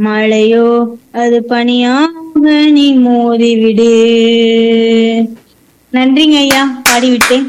மழையோ அது பனியாக நீ மோதிவிடு நன்றிங்க ஐயா பாடிவிட்டேன்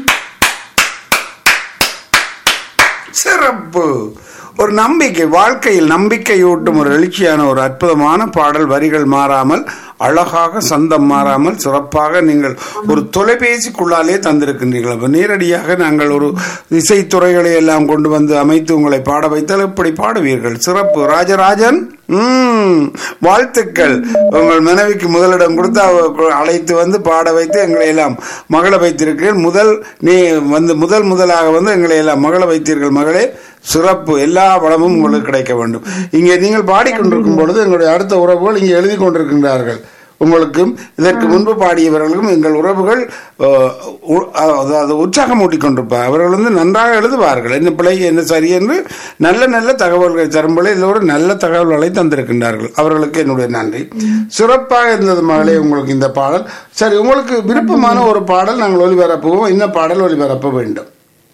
சிறப்பு ஒரு நம்பிக்கை வாழ்க்கையில் நம்பிக்கையூட்டும் ஒரு எழுச்சியான ஒரு அற்புதமான பாடல் வரிகள் மாறாமல் அழகாக சந்தம் மாறாமல் சிறப்பாக நீங்கள் ஒரு தொலைபேசிக்குள்ளாலே தந்திருக்கின்றீர்கள் அப்ப நேரடியாக நாங்கள் ஒரு இசைத்துறைகளை எல்லாம் கொண்டு வந்து அமைத்து உங்களை பாட வைத்தால் இப்படி பாடுவீர்கள் சிறப்பு ராஜராஜன் ம் வாழ்த்துக்கள் உங்கள் மனைவிக்கு முதலிடம் கொடுத்து அவ அழைத்து வந்து பாட வைத்து எங்களை எல்லாம் மகள வைத்திருக்கிறீர்கள் முதல் நீ வந்து முதல் முதலாக வந்து எங்களை எல்லாம் மகள வைத்தீர்கள் மகளே சிறப்பு எல்லா வளமும் உங்களுக்கு கிடைக்க வேண்டும் இங்கே நீங்கள் பாடிக்கொண்டிருக்கும் பொழுது எங்களுடைய அடுத்த உறவுகள் இங்கே எழுதி கொண்டிருக்கின்றார்கள் உங்களுக்கும் இதற்கு முன்பு பாடியவர்களுக்கும் எங்கள் உறவுகள் அஹ், உ- அதாவது உற்சாகம் ஊட்டிக் கொண்டிருப்பார் அவர்கள் வந்து நன்றாக எழுதுவார்கள் என்ன பிழை என்ன சரி என்று நல்ல நல்ல தகவல்களை தரும்போது எல்லோரும் நல்ல தகவல்களை தந்திருக்கின்றார்கள் அவர்களுக்கு என்னுடைய நன்றி சிறப்பாக இருந்தது மகளே உங்களுக்கு இந்த பாடல் சரி உங்களுக்கு விருப்பமான ஒரு பாடல் நாங்கள் ஒளிபரப்புவோம் என்ன பாடல் ஒளிபரப்ப வேண்டும்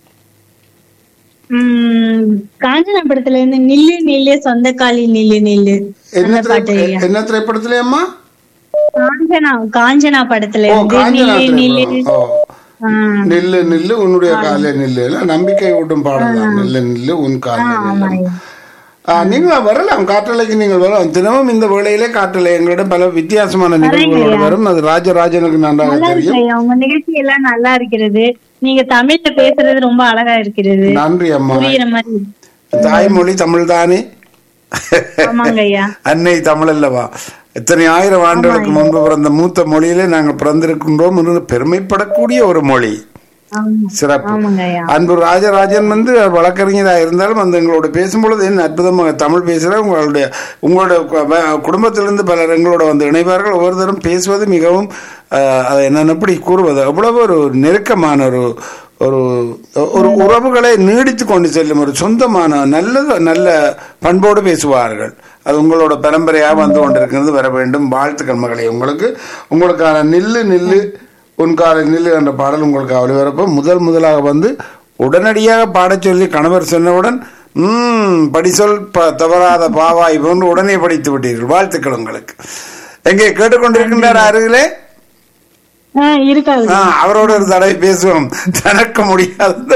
உம் காஞ்சனா படத்துல இருந்து நில்லு நில்லு சொந்த காலி நில்லு நில்லு என்ன அந்த பாட்டு திரை- ஐயா என்ன திரைப்படத்திலே அம்மா காஞ்சனா காஞ்சனா படத்துல ஓ இருந்து காஞ்சனா நில்லு நில்லு திரைப்படம் ஓ ஆ, நில்லு நில்லு உன்னுடைய காலே நில்லு இல்ல, நம்பிக்கை ஊட்டும் பாடல் தான் நில்லு நில்லு உன் காலே நில்லு ஆமாய்யா. ஆ, நீங்கள் வரலாம் காற்றலைக்கு நீங்கள் வரலாம் தினமும் இந்த வேளையிலே காற்றலை எங்களிடம் பல வித்தியாசமான நிகழ்வுகளோடு வரும் அது ராஜராஜனுக்கு நன்றாக நல்லா தெரியும் இருக்கு ஐயா உங்க நிகழ்ச்சி எல்லாம் நல்லா இருக்கிறது நீங்க தமிழ்ல பேசுறது ரொம்ப அழகா இருக்கிறது நன்றி அம்மா புரியுற மாதிரி இருக்கு. தாய்மொழி தமிழ் தானே ஆமாங்க ஐயா அன்னை தமிழ் அல்லவா எத்தனை ஆயிரம் ஆண்டுகளுக்கு முன்பு பிறந்த மூத்த மொழியிலே நாங்கள் பிறந்திருக்கின்றோம் என்று பெருமைப்படக்கூடிய ஒரு மொழி ஆமா. சிறப்பு ஆமாங்க ஐயா அன்பு ராஜராஜன் வந்து வழக்கறிஞராக இருந்தாலும் வந்து எங்களோட பேசும்பொழுது என்ன அற்புதமாக தமிழ் பேசுகிற உங்களுடைய உங்களுடைய கு- வ- குடும்பத்திலிருந்து பலர் எங்களோட வந்து இணைவார்கள் ஒவ்வொருத்தரும் பேசுவது மிகவும் அஹ், அதை நான் எப்படி கூறுவது அவ்வளவு ஒரு நெருக்கமான ஒரு ஒரு ஒரு உறவுகளை நீடித்து கொண்டு செல்லும் ஒரு சொந்தமான நல்ல நல்ல பண்போடு பேசுவார்கள் அது உங்களோட பரம்பரையாக வந்து கொண்டிருக்கிறது வர வேண்டும் வாழ்த்துக்கள் மகளே உங்களுக்கு உங்களுக்கான நில்லு நில்லு உன் காலை நில்லு என்ற பாடல் உங்களுக்கு ஒளிபரப்ப முதல் முதலாக வந்து உடனடியாக பாடச் சொல்லி கணவர் சொன்னவுடன் ம் படி சொல் ப- தவறாத பாவாய் போன்று உடனே படித்து விட்டீர்கள் வாழ்த்துக்கள் உங்களுக்கு எங்கே கேட்டுக்கொண்டிருக்கின்றார் அருகிலே ஆ, இருக்காது ஆ, அவரோட ஒரு தடவை பேசுவோம் தனக்க முடியாத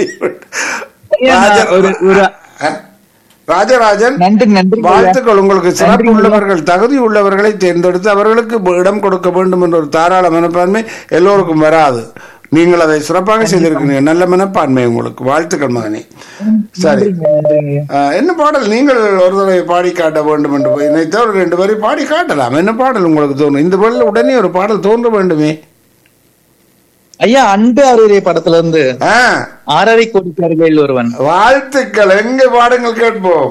ராஜ- ஒரு ஒரு ஆ, ராஜராஜன் நன்றி நன்றி வாழ்த்துக்கள் உங்களுக்கு சிறப்பு உள்ளவர்கள் தகுதி உள்ளவர்களை தேர்ந்தெடுத்து அவர்களுக்கு இடம் கொடுக்க வேண்டும் என்ற ஒரு தாராள மனப்பான்மை எல்லோருக்கும் வராது நீங்கள் அதை சிறப்பாக செய்திருக்கிறீங்க நல்ல மனப்பான்மை உங்களுக்கு வாழ்த்துக்கள் மகனே சரி நன்றிங்க ஆஹ், என்ன பாடல் நீங்கள் ஒரு தடவை பாடி காட்ட வேண்டும் என்று நினைத்த ஒரு ரெண்டு வரை பாடி காட்டலாம் என்ன பாடல் உங்களுக்கு தோணும் இந்த பாடல் உடனே ஒரு பாடல் தோன்ற வேண்டுமே ஐயா அன்பு அருகே படத்துல இருந்து ஆ, ஆறரை கோடிக்காரர்களில் ஒருவன் வாழ்த்துக்கள் எங்க பாடுங்கள் கேட்போம்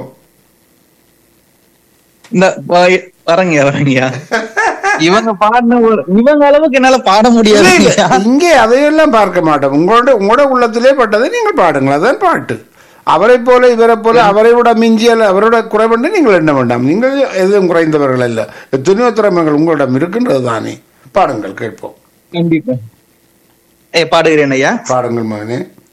இந்த வ- வரங்க வரங்க இவங்க பாடின ஒரு இவங்க அளவுக்கு என்னால பாட முடியாது இல்ல, இல்ல, இங்கே அதையெல்லாம் பார்க்க மாட்டோம் உங்களோட உங்களோட உள்ளத்திலே பட்டதை நீங்கள் பாடுங்கள் அதான் பாட்டு அவரை போல இவரை போல அவரை விட மிஞ்சியல் அவரோட குறைபண்டு நீங்கள் எண்ண வேண்டாம் நீங்கள் எதுவும் குறைந்தவர்கள் அல்ல எத்தனையோ திறமைகள் உங்களிடம் இருக்கின்றது தானே பாடுங்கள் கேட்போம் கண்டிப்பா ஏ பாடுகிறேன் ஐயா பாடுங்கள் மகனே